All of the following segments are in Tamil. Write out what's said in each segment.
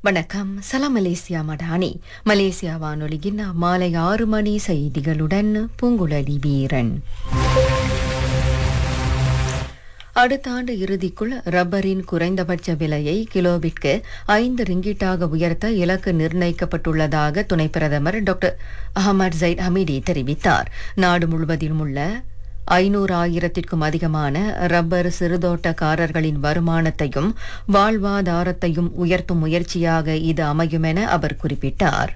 வணக்கம் சலாம் மலேசியா மடானி மலேசியா வானொலியின் மாலை ஆறு மணி செய்திகளுடன் பூங்குழலி வீரன் அடுத்த ஆண்டு இறுதிக்குள் ரப்பரின் குறைந்தபட்ச விலையை கிலோவிற்கு ஐந்து ரிங்கிட்டாக உயர்த்த இலக்கு நிர்ணயிக்கப்பட்டுள்ளதாக துணை பிரதமர் டாக்டர் அகமது ஜைட் ஹமீடி தெரிவித்தார் நாடு முழுவதிலும் உள்ள ஐநூறு ஆயிரத்திற்கும் அதிகமான ரப்பர் சிறுதோட்டக்காரர்களின் வருமானத்தையும் வாழ்வாதாரத்தையும் உயர்த்தும் முயற்சியாக இது அமையும் என அவர் குறிப்பிட்டார்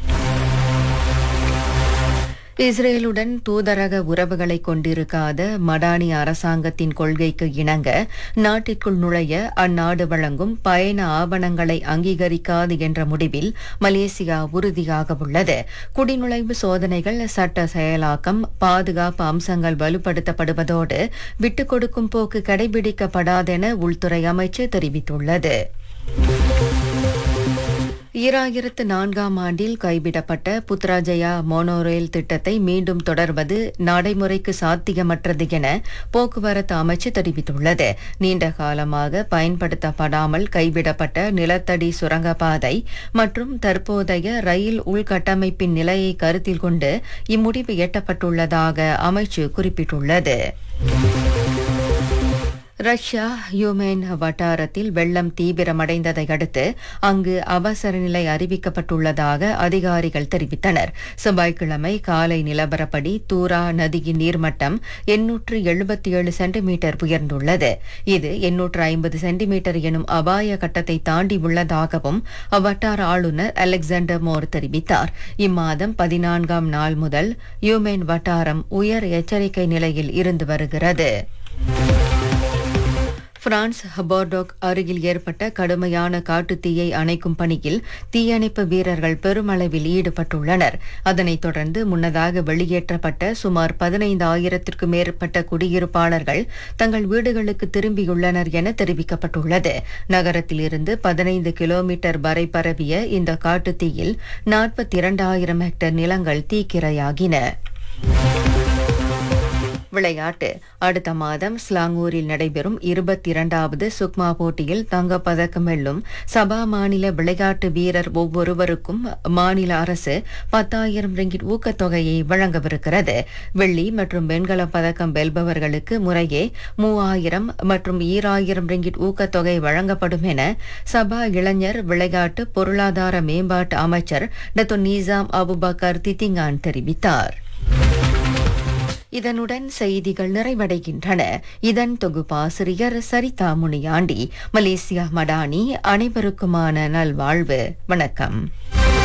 இஸ்ரேலுடன் தூதரக உறவுகளை கொண்டிருக்காத மடானி அரசாங்கத்தின் கொள்கைக்கு இணங்க நாட்டிற்குள் நுழைய அந்நாடு வழங்கும் பயண ஆவணங்களை அங்கீகரிக்காது என்ற முடிவில் மலேசியா உறுதியாக உள்ளது குடிநுழைவு சோதனைகள் சட்ட செயலாக்கம் பாதுகாப்பு அம்சங்கள் வலுப்படுத்தப்படுவதோடு விட்டுக் கொடுக்கும் போக்கு கடைபிடிக்கப்படாதென உள்துறை அமைச்சு தெரிவித்துள்ளது ஈராயிரத்து நான்காம் ஆண்டில் கைவிடப்பட்ட புத்ராஜயா மோனோரயில் திட்டத்தை மீண்டும் தொடர்வது நடைமுறைக்கு சாத்தியமற்றது என போக்குவரத்து அமைச்சு தெரிவித்துள்ளது நீண்ட காலமாக பயன்படுத்தப்படாமல் கைவிடப்பட்ட நிலத்தடி சுரங்கப்பாதை மற்றும் தற்போதைய ரயில் உள்கட்டமைப்பின் நிலையை கருத்தில் கொண்டு இம்முடிவு எட்டப்பட்டுள்ளதாக அமைச்சு குறிப்பிட்டுள்ளது ரஷ்யா யுமேன் வட்டாரத்தில் வெள்ளம் தீவிரமடைந்ததை அடுத்து அங்கு அவசர நிலை அறிவிக்கப்பட்டுள்ளதாக அதிகாரிகள் தெரிவித்தனர் செவ்வாய்க்கிழமை காலை நிலவரப்படி தூரா நதியின் நீர்மட்டம் எண்ணூற்று எழுபத்தி ஏழு சென்டிமீட்டர் உயர்ந்துள்ளது இது எண்ணூற்று ஐம்பது சென்டிமீட்டர் எனும் அபாய கட்டத்தை தாண்டி உள்ளதாகவும் அவ்வட்டார ஆளுநர் அலெக்சாண்டர் மோர் தெரிவித்தார் இம்மாதம் பதினான்காம் நாள் முதல் யுமேன் வட்டாரம் உயர் எச்சரிக்கை நிலையில் இருந்து வருகிறது பிரான்ஸ் ஹபோர்டோக் அருகில் ஏற்பட்ட கடுமையான காட்டுத்தீயை அணைக்கும் பணியில் தீயணைப்பு வீரர்கள் பெருமளவில் ஈடுபட்டுள்ளனர் அதனைத் தொடர்ந்து முன்னதாக வெளியேற்றப்பட்ட சுமார் பதினைந்து ஆயிரத்திற்கும் மேற்பட்ட குடியிருப்பாளர்கள் தங்கள் வீடுகளுக்கு திரும்பியுள்ளனர் என தெரிவிக்கப்பட்டுள்ளது நகரத்தில் இருந்து பதினைந்து கிலோமீட்டர் வரை பரவிய இந்த காட்டுத்தீயில் நாற்பத்தி இரண்டாயிரம் ஹெக்டேர் நிலங்கள் தீக்கிரையாகின விளையாட்டு அடுத்த மாதம் ஸ்லாங்கூரில் நடைபெறும் இருபத்தி இரண்டாவது சுக்மா போட்டியில் தங்கப்பதக்கம் வெல்லும் சபா மாநில விளையாட்டு வீரர் ஒவ்வொருவருக்கும் மாநில அரசு பத்தாயிரம் ரிங்கிட் ஊக்கத்தொகையை வழங்கவிருக்கிறது வெள்ளி மற்றும் வெண்கலப் பதக்கம் வெல்பவர்களுக்கு முறையே மூவாயிரம் மற்றும் ஈராயிரம் ரிங்கிட் ஊக்கத்தொகை வழங்கப்படும் என சபா இளைஞர் விளையாட்டு பொருளாதார மேம்பாட்டு அமைச்சர் டத்து நீசாம் அபுபக்கர் தித்திங்கான் தெரிவித்தார் இதனுடன் செய்திகள் நிறைவடைகின்றன இதன் தொகுப்பாசிரியர் சரிதா முனியாண்டி மலேசியா மடானி அனைவருக்குமான நல்வாழ்வு வணக்கம்